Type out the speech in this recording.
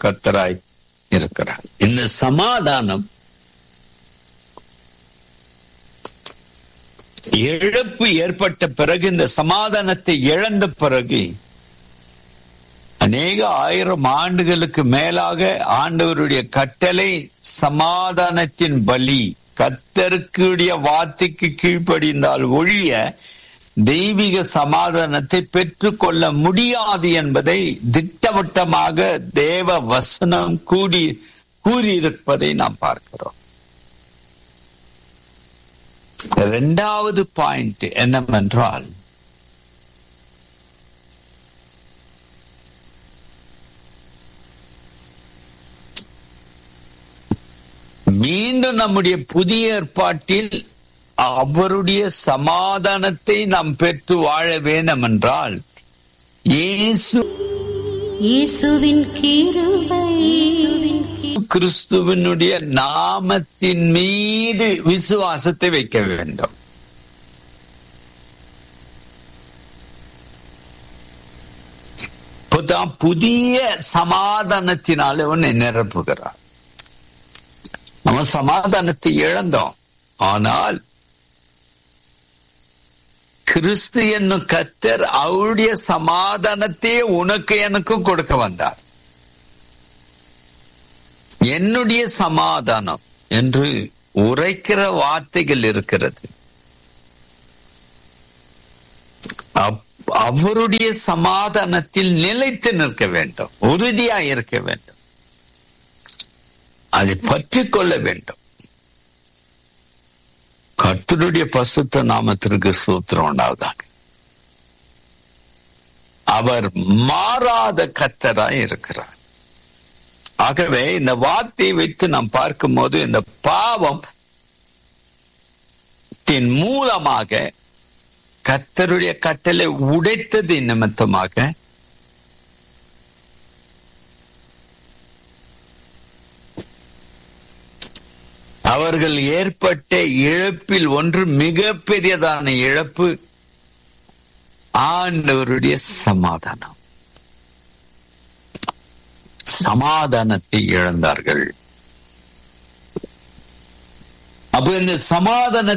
கத்தராய் இருக்கிறார் இந்த சமாதானம் இழப்பு ஏற்பட்ட பிறகு இந்த சமாதானத்தை இழந்த பிறகு அநேக ஆயிரம் ஆண்டுகளுக்கு மேலாக ஆண்டவருடைய கட்டளை சமாதானத்தின் பலி கத்தருக்குடைய வார்த்தைக்கு கீழ்ப்படிந்தால் ஒழிய தெய்வீக சமாதானத்தை பெற்றுக்கொள்ள முடியாது என்பதை திட்டவட்டமாக தேவ வசனம் கூடி கூறியிருப்பதை நாம் பார்க்கிறோம் இரண்டாவது பாயிண்ட் என்னவென்றால் மீண்டும் நம்முடைய புதிய ஏற்பாட்டில் அவருடைய சமாதானத்தை நாம் பெற்று வாழ வேண்டும் என்றால் இயேசு இயேசுவின் கிருபை இயேசுவின் கிருபை கிறிஸ்துவனுடைய நாமத்தின் மீது விசுவாசத்தை வைக்க வேண்டும் இப்பதான் புதிய சமாதானத்தினால உன்னை நிரப்புகிறார் நம்ம சமாதானத்தை இழந்தோம் ஆனால் கிறிஸ்து என்னும் கத்தர் அவருடைய சமாதானத்தையே உனக்கு எனக்கும் கொடுக்க வந்தார் என்னுடைய சமாதானம் என்று உரைக்கிற வார்த்தைகள் இருக்கிறது அப்- அவருடைய சமாதானத்தில் நிலைத்து நிற்க வேண்டும் உறுதியா இருக்க வேண்டும் அதை பற்றி கொள்ள வேண்டும் கர்த்தருடைய பசுத்த நாமத்திற்கு சூத்திரம் உண்டாவதாக அவர் மாறாத கத்தராய் இருக்கிறார் ஆகவே இந்த வார்த்தையை வைத்து நாம் பார்க்கும்போது இந்த பாவம் தின் மூலமாக கத்தருடைய கட்டளை உடைத்தது நிமித்தமாக அவர்கள் ஏற்பட்ட இழப்பில் ஒன்று மிக பெரியதான இழப்பு ஆண்டவருடைய சமாதானம் சமாதானத்தை இழந்தார்கள் அப்ப இந்த சமாதான